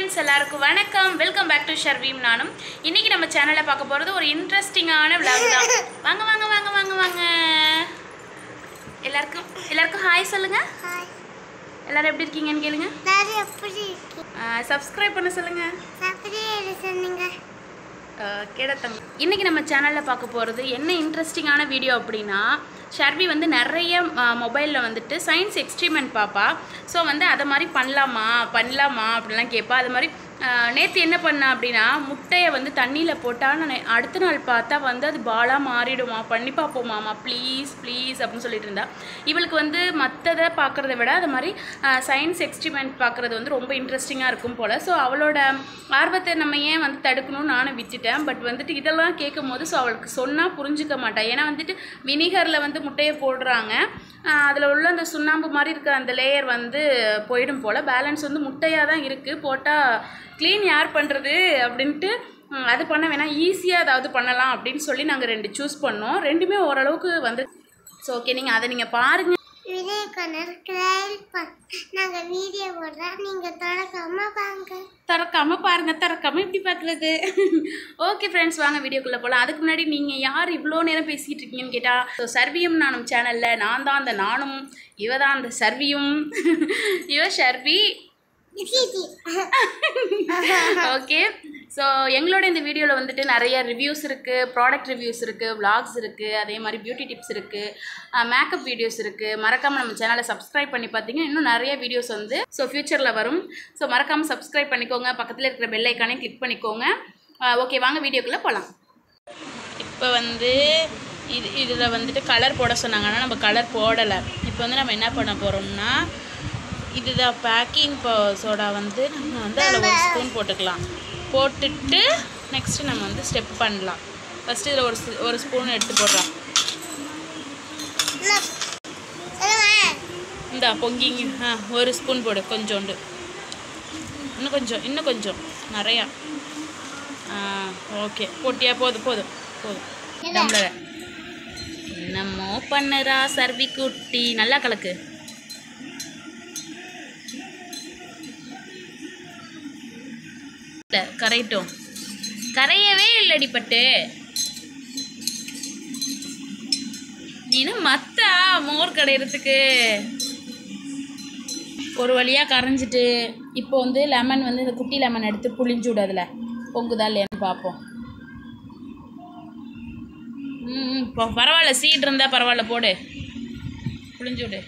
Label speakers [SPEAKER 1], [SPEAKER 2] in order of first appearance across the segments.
[SPEAKER 1] Friends எல்லாருக்கும் வணக்கம் welcome back to ஷர்வீம் நானும் இன்னைக்கு நம்ம சேனலில் பார்க்க போகிறது ஒரு இன்ட்ரெஸ்டிங்கான vlog தான் வாங்க வாங்க வாங்க வாங்க வாங்க எல்லாருக்கும் எல்லாருக்கும் ஹாய் சொல்லுங்க
[SPEAKER 2] ஹாய்
[SPEAKER 1] எல்லாரும் எப்படி இருக்கீங்கன்னு கேளுங்க
[SPEAKER 2] நான் எப்படி இருக்கேன்
[SPEAKER 1] சப்ஸ்கிரைப் பண்ண சொல்லுங்க
[SPEAKER 2] அப்படியே இரு சொன்னீங்க
[SPEAKER 1] கேடத்தம் இன்னைக்கு நம்ம சேனலில் பார்க்க போகிறது என்ன இன்ட்ரெஸ்டிங்கான வீடியோ அப்படின்னா ஷர்வி வந்து நிறைய மொபைலில் வந்துட்டு சயின்ஸ் எக்ஸ்ட்ரீமெண்ட் பார்ப்பா ஸோ வந்து அதை மாதிரி பண்ணலாமா பண்ணலாமா அப்படிலாம் கேட்பா அது மாதிரி நேற்று என்ன பண்ணா அப்படின்னா முட்டையை வந்து தண்ணியில் போட்டால் நான் அடுத்த நாள் பார்த்தா வந்து அது பாலாக மாறிடுமா பண்ணி பார்ப்போமாமா ப்ளீஸ் ப்ளீஸ் அப்படின்னு சொல்லிட்டு இருந்தா இவளுக்கு வந்து மற்றதை பார்க்குறத விட அது மாதிரி சயின்ஸ் எக்ஸ்ட்ரிமெண்ட் பார்க்குறது வந்து ரொம்ப இன்ட்ரெஸ்டிங்காக இருக்கும் போல் ஸோ அவளோட ஆர்வத்தை நம்ம ஏன் வந்து தடுக்கணும்னு நானும் விட்டுட்டேன் பட் வந்துட்டு இதெல்லாம் கேட்கும் போது ஸோ அவளுக்கு சொன்னால் புரிஞ்சுக்க மாட்டா ஏன்னா வந்துட்டு வினிகரில் வந்து முட்டையை போடுறாங்க அதில் உள்ள அந்த சுண்ணாம்பு மாதிரி இருக்கிற அந்த லேயர் வந்து போயிடும் போல் பேலன்ஸ் வந்து முட்டையாக தான் இருக்குது போட்டால் க்ளீன் யார் பண்ணுறது அப்படின்ட்டு ம், அது பண்ண வேணாம் ஈஸியாக ஏதாவது பண்ணலாம் அப்படின்னு சொல்லி நாங்கள் ரெண்டு சூஸ் பண்ணோம் ரெண்டுமே ஓரளவுக்கு வந்து ஸோ ஓகே நீங்கள் அதை நீங்கள் பாருங்கள்
[SPEAKER 2] விஜய் கொண்டர் கிரைல் நாங்கள் வீடியோ போடுறோம் நீங்கள் தொடக்காம வாங்க
[SPEAKER 1] திறக்காம பாருங்க திறக்காம இப்படி பார்க்குறது ஓகே ஃப்ரெண்ட்ஸ் வாங்க வீடியோக்குள்ளே போகலாம் அதுக்கு முன்னாடி நீங்கள் யார் இவ்வளோ நேரம் பேசிகிட்டு இருக்கீங்கன்னு கேட்டால் ஸோ சர்வியும் நானும் சேனலில் நான் தான் அந்த நானும் இவ தான் அந்த சர்வியும் இவ ஷர்வி
[SPEAKER 2] விஜய்
[SPEAKER 1] ஓகே ஸோ எங்களோட இந்த வீடியோவில் வந்துட்டு நிறைய ரிவ்யூஸ் இருக்குது ப்ராடக்ட் ரிவ்யூஸ் இருக்குது vlogs இருக்குது அதே மாதிரி பியூட்டி டிப்ஸ் இருக்குது மேக்கப் வீடியோஸ் இருக்குது மறக்காமல் நம்ம சேனலை சப்ஸ்கிரைப் பண்ணி பார்த்தீங்கன்னா இன்னும் நிறைய வீடியோஸ் வந்து ஸோ ஃப்யூச்சரில் வரும் ஸோ மறக்காமல் சப்ஸ்கிரைப் பண்ணிக்கோங்க பக்கத்தில் இருக்கிற பெல் ஐக்கானே கிளிக் பண்ணிக்கோங்க ஓகே வாங்க வீடியோக்குள்ளே போகலாம் இப்போ வந்து இது இதில் வந்துட்டு கலர் போட சொன்னாங்க ஆனால் நம்ம கலர் போடலை இப்போ வந்து நம்ம என்ன பண்ண போகிறோம்னா இதுதான் பேக்கிங் சோடா வந்து நம்ம வந்து அதில் ஒரு ஸ்பூன் போட்டுக்கலாம் போட்டுட்டு நெக்ஸ்ட்டு நம்ம வந்து ஸ்டெப் பண்ணலாம் ஃபஸ்ட்டு இதில் ஒரு ஸ்- ஒரு ஸ்பூன் எடுத்து போடுறோம்
[SPEAKER 2] சொல்லுங்க
[SPEAKER 1] இந்தா பொங்கிங்க ஆ ஒரு ஸ்பூன் போடு கொஞ்சோண்டு இன்னும் கொஞ்சம் இன்னும் கொஞ்சம் நிறையா ஆ ஓகே போட்டியா போதும் போதும் போதும் டம்ளரை என்னமோ பண்ணுறா சர்வி குட்டி நல்லா கலக்கு இல்லை கரையட்டும் கரையவே இல்லடி பட்டு நீனு மத்தா மோர் கடையிறதுக்கு ஒரு வழியாக கரைஞ்சிட்டு இப்போ வந்து லெமன் வந்து இந்த குட்டி லெமன் எடுத்து புளிஞ்சு விடு அதில் பொங்குதா இல்லையான்னு பார்ப்போம் ம் ம், இப்போ பரவாயில்ல சீட் இருந்தால் பரவாயில்ல போடு புளிஞ்சு விடு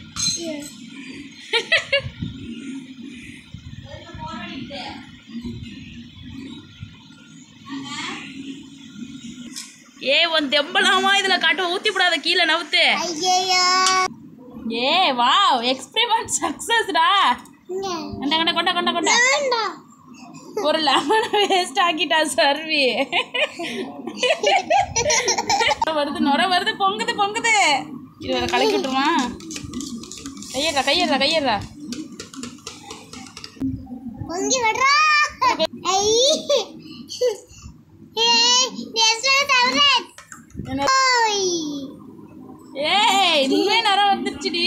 [SPEAKER 1] ஏ உன் தெம்பலாமா இதில் காட்டு ஊற்றி விடாத கீழே நவுத்து
[SPEAKER 2] ஐயோ
[SPEAKER 1] ஏ வாவ் எக்ஸ்பிரிமெண்ட் சக்ஸஸ்டா
[SPEAKER 2] இங்க
[SPEAKER 1] கொண்ட கொண்ட கொண்ட கொண்ட கொண்ட
[SPEAKER 2] வேண்டாம்
[SPEAKER 1] ஒரு லெமன் வேஸ்ட் ஆக்கிட்டா சர்வி வருது நுர வருது பொங்குது பொங்குது இது வேற கலக்கி விட்டுருமா கையறா கையறா கையறா
[SPEAKER 2] பொங்கி விடுறா ஐ ஏய் டேஸ்ட் ஃபேவரட்
[SPEAKER 1] என்ன
[SPEAKER 2] ஓய்
[SPEAKER 1] ஏய் இன்னுமே நுர வந்துருச்சுடி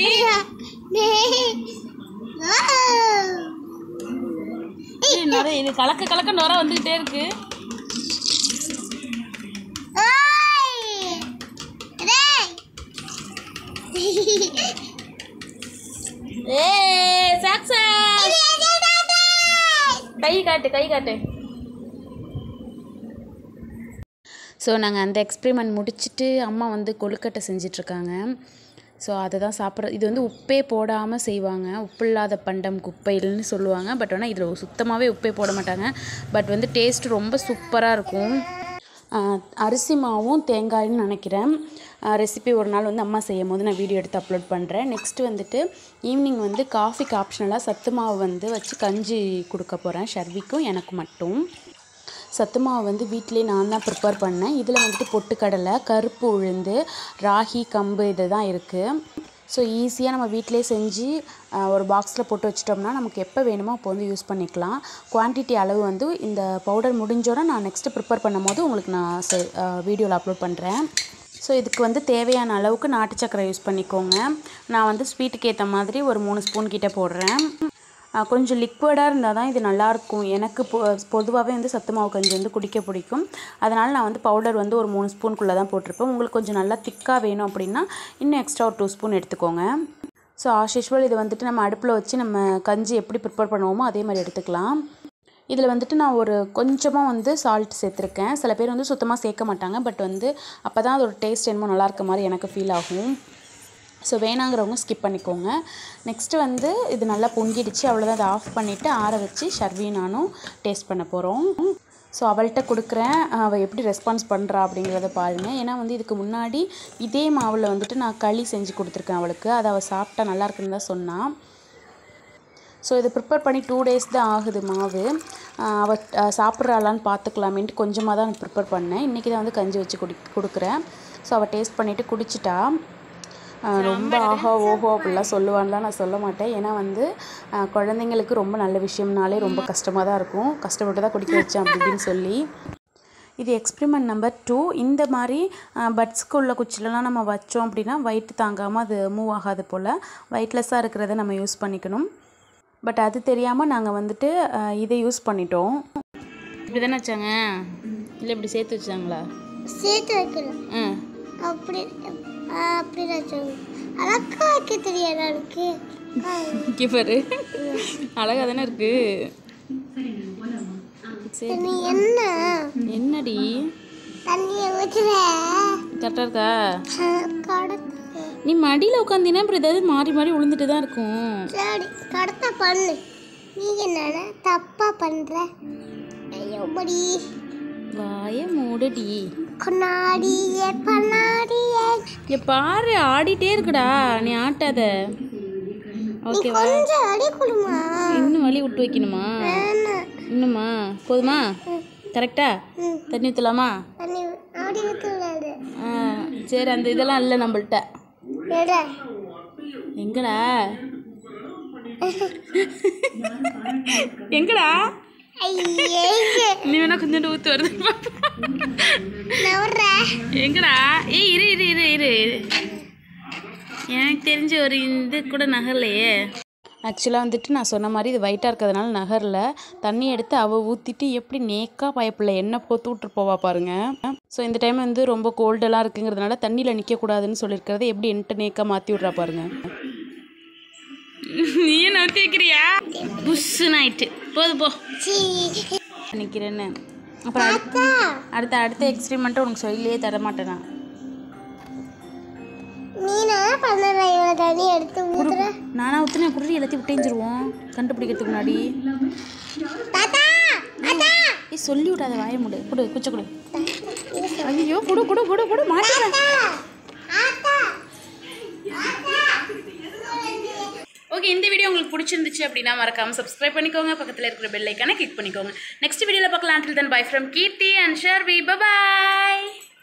[SPEAKER 1] ஏய், நுர இது கலக்க கலக்க நுர வந்துகிட்டே இருக்கு ஏ சக்சஸ் கை காட்டு கை காட்டு ஸோ நாங்கள் அந்த எக்ஸ்பெரிமெண்ட் முடிச்சுட்டு அம்மா வந்து கொழுக்கட்டை செஞ்சிட்ருக்காங்க ஸோ அதை தான் சாப்பிட்ற இது வந்து உப்பே போடாமல் செய்வாங்க உப்பு இல்லாத பண்டம் குப்பைகள்னு சொல்லுவாங்க பட் ஆனால் இதில் சுத்தமாகவே உப்பே போட மாட்டாங்க பட் வந்து டேஸ்ட் ரொம்ப சூப்பராக இருக்கும் ஆஹ் அரிசி மாவும் தேங்காயும் நினைக்கிறேன் ரெசிபி ஒரு நாள் வந்து அம்மா செய்யும் போது நான் வீடியோ எடுத்து அப்லோட் பண்ணுறேன் நெக்ஸ்ட்டு வந்துட்டு ஈவினிங் வந்து காஃபிக்கு ஆப்ஷனலாக சத்து மாவு வந்து வச்சு கஞ்சி கொடுக்க போகிறேன் ஷர்விக்கும் எனக்கு மட்டும் சத்து மாவு வந்து வீட்டிலேயே நான் தான் ப்ரிப்பேர் பண்ணேன் இதில் வந்துட்டு பொட்டுக்கடலை கருப்பு உளுந்து ராகி கம்பு இது தான் இருக்குது ஸோ ஈஸியாக நம்ம வீட்டிலேயே செஞ்சு ஆஹ், ஒரு பாக்ஸில் போட்டு வச்சிட்டோம்னா நமக்கு எப்போ வேணுமோ அப்போ வந்து யூஸ் பண்ணிக்கலாம் குவான்டிட்டி அளவு வந்து இந்த பவுடர் முடிஞ்சோட நான் நெக்ஸ்ட்டு ப்ரிப்பேர் பண்ணும் போது உங்களுக்கு நான் வீடியோவில் அப்லோட் பண்ணுறேன் ஸோ இதுக்கு வந்து தேவையான அளவுக்கு நாட்டு சக்கரை யூஸ் பண்ணிக்கோங்க நான் வந்து ஸ்வீட்டுக்கு ஏற்ற மாதிரி ஒரு மூணு ஸ்பூன் கிட்ட போடுறேன் அஹ், கொஞ்சம் லிக்விடாக இருந்தால் தான் இது நல்லாயிருக்கும் எனக்கு பொ பொதுவாகவே வந்து சத்து மாவு கஞ்சி வந்து குடிக்க பிடிக்கும் அதனால் நான் வந்து பவுடர் வந்து ஒரு மூணு ஸ்பூனுக்குள்ளே தான் போட்டிருப்பேன் உங்களுக்கு கொஞ்சம் நல்லா திக்காக வேணும் அப்படின்னா இன்னும் எக்ஸ்ட்ரா ஒரு டூ ஸ்பூன் எடுத்துக்கோங்க ஸோ ஆஸ் யூஷுவல் இது வந்துட்டு நம்ம அடுப்பில் வச்சு நம்ம கஞ்சி எப்படி ப்ரிப்பேர் பண்ணுவோமோ அதே மாதிரி எடுத்துக்கலாம் இதில் வந்துட்டு நான் ஒரு கொஞ்சமாக வந்து சால்ட் சேர்த்துருக்கேன் சில பேர் வந்து சுத்தமாக சேர்க்க மாட்டாங்க பட் வந்து அப்போ தான் அதோட டேஸ்ட் என்னமோ நல்லா இருக்க மாதிரி எனக்கு ஃபீல் ஆகும் ஸோ வேணாங்கிறவங்க ஸ்கிப் பண்ணிக்கோங்க நெக்ஸ்ட்டு வந்து இது நல்லா பொங்கிடுச்சு அவ்வளோதான் அதை ஆஃப் பண்ணிவிட்டு ஆற வச்சு ஷர்வி நானும் டேஸ்ட் பண்ண போகிறோம் ஸோ அவள்கிட்ட கொடுக்குறேன் அவள் எப்படி ரெஸ்பான்ஸ் பண்ணுறா அப்படிங்கிறத பாருங்கள் ஏன்னா வந்து இதுக்கு முன்னாடி இதே மாவில் வந்துட்டு நான் களி செஞ்சு கொடுத்துருக்கேன் அவளுக்கு அதை அவள் சாப்பிட்டா நல்லா இருக்குன்னு தான் சொன்னான் ஸோ இதை ப்ரிப்பேர் பண்ணி டூ டேஸ் தான் ஆகுது மாவு ஆஹ் அவ ஆஹ் சாப்பிட்றாளான்னு பார்த்துக்கலாமேன்ட்டு கொஞ்சமாக தான் ப்ரிப்பேர் பண்ணேன் இன்றைக்கி தான் வந்து கஞ்சி வச்சு குடி கொடுக்குறேன் ஸோ அவள் டேஸ்ட் பண்ணிவிட்டு குடிச்சிட்டா ஆஹ் ரொம்ப ஆஹா ஓஹோ அப்படிலாம் சொல்லுவான்லாம் நான் சொல்ல மாட்டேன் ஏன்னா வந்து ஆஹ் குழந்தைங்களுக்கு ரொம்ப நல்ல விஷயம்னாலே ரொம்ப கஷ்டமாக தான் இருக்கும் கஷ்டப்பட்டு தான் குடிக்க வச்சேன் அப்படி இப்படின்னு சொல்லி இது எக்ஸ்பிரிமெண்ட் நம்பர் டூ இந்த மாதிரி பட்ஸ்க்கு உள்ள குச்சிலலாம் நம்ம வச்சோம் அப்படின்னா வயிற்று தாங்காமல் அது மூவ் ஆகாது போல் வெயிட்லெஸ்ஸாக இருக்கிறத நம்ம யூஸ் பண்ணிக்கணும் பட் அது தெரியாமல் நாங்கள் வந்துட்டு அஹ், இதை யூஸ் பண்ணிட்டோம் இப்படி தானே வச்சாங்க இல்லை இப்படி சேர்த்து வச்சாங்களா
[SPEAKER 2] சேர்த்து வைக்கணும்
[SPEAKER 1] ம்
[SPEAKER 2] அப்படி ஆ, அப்படி வச்சாங்க அழகா வைக்க தெரியாது எனக்கு ஆ,
[SPEAKER 1] இங்கே பாரு அழகாக தானே இருக்கு சரி
[SPEAKER 2] நீ என்ன
[SPEAKER 1] என்னடி
[SPEAKER 2] தண்ணியை ஊற்றுற
[SPEAKER 1] கரெக்டாக இருக்கா
[SPEAKER 2] கடத்த
[SPEAKER 1] நீ மடியில் உட்காந்தினா அப்புறம் ஏதாவது மாறி மாறி விழுந்துட்டு தான் இருக்கும்
[SPEAKER 2] சரி கடத்த பண்ணு நீ என்னடா தப்பா பண்ற ஐயோ படி
[SPEAKER 1] வாய மூடுடி
[SPEAKER 2] கண்ணாடியே பண்ணாடியே
[SPEAKER 1] இங்க பாரு ஆடிட்டே இருக்குடா நீ ஆட்டாத
[SPEAKER 2] நீ
[SPEAKER 1] ஓகேவா
[SPEAKER 2] கொஞ்சம் அடி கொடுமா
[SPEAKER 1] இன்னும் வலி விட்டு வைக்கணுமா
[SPEAKER 2] வேணாம்
[SPEAKER 1] இன்னுமா போதுமா கரெக்டா
[SPEAKER 2] ம்.
[SPEAKER 1] தண்ணி ஊற்றலாமா
[SPEAKER 2] தண்ணி அப்படி ஊற்ற விடாது
[SPEAKER 1] ஆ சரி அந்த இதெல்லாம் இல்லை நம்மள்ட்ட
[SPEAKER 2] எட
[SPEAKER 1] எங்கடா எங்கடா
[SPEAKER 2] ஐயே
[SPEAKER 1] நீ வேணா கொஞ்சோண்டு ஊத்து வருது
[SPEAKER 2] நவர்ற
[SPEAKER 1] எங்கடா ஏய் இரு இரு இரு இரு இரு. எனக்கு தெரிஞ்ச ஒரு இது கூட நகரலையே ஆக்சுவலாக வந்துட்டு நான் சொன்ன மாதிரி இது ஒயிட்டாக இருக்கிறதுனால நகரில் தண்ணி எடுத்து அவள் ஊற்றிட்டு எப்படி நேக்காக பைப்பில் எண்ணெய் போத்து விட்டு போவா பாருங்க ஸோ இந்த டைம் வந்து ரொம்ப கோல்டெல்லாம் இருக்குங்கிறதுனால தண்ணியில் நிற்கக்கூடாதுன்னு சொல்லியிருக்கிறத எப்படி என்கிட்ட நேக்காக மாற்றி விட்றா பாருங்க நீயே நவுத்தி வைக்கிறியா புஷ்ஷுன்னு ஆயிட்டு போது போ
[SPEAKER 2] சீ
[SPEAKER 1] நிற்கிறேன்னு அப்புறம் அடுத்த அடுத்த அடுத்த எக்ஸ்பிரிமெண்ட்டை உனக்கு சொல்லியே தர மாட்டேன் நான்
[SPEAKER 2] நீ நான் பண்ணுற இவ்வளோ தண்ணி எடுத்து ஊற்றுற
[SPEAKER 1] நானா ஊற்றுனா குருடி எல்லாத்தையும் விட்டேஞ்சிருவோம் கண்டுபிடிக்கிறதுக்கு முன்னாடி
[SPEAKER 2] தாத்தா தாத்தா
[SPEAKER 1] ஏய் சொல்லி விடாத வாய முடு கொடு குச்ச கொடு ஐயோ கொடு கொடு கொடு கொடு மாட்டேன்
[SPEAKER 2] ஆத்தா
[SPEAKER 1] ஓகே இந்த வீடியோ உங்களுக்கு பிடிச்சிருந்துச்சு அப்படின்னா மறக்காம சப்ஸ்கிரைப் பண்ணிக்கோங்க பக்கத்தில் இருக்கிற பெல் ஐக்கானை கிளிக் பண்ணிக்கோங்க நெக்ஸ்ட் வீடியோவில் பார்க்கலாம் until then bye from Keerthi and Sharvi bye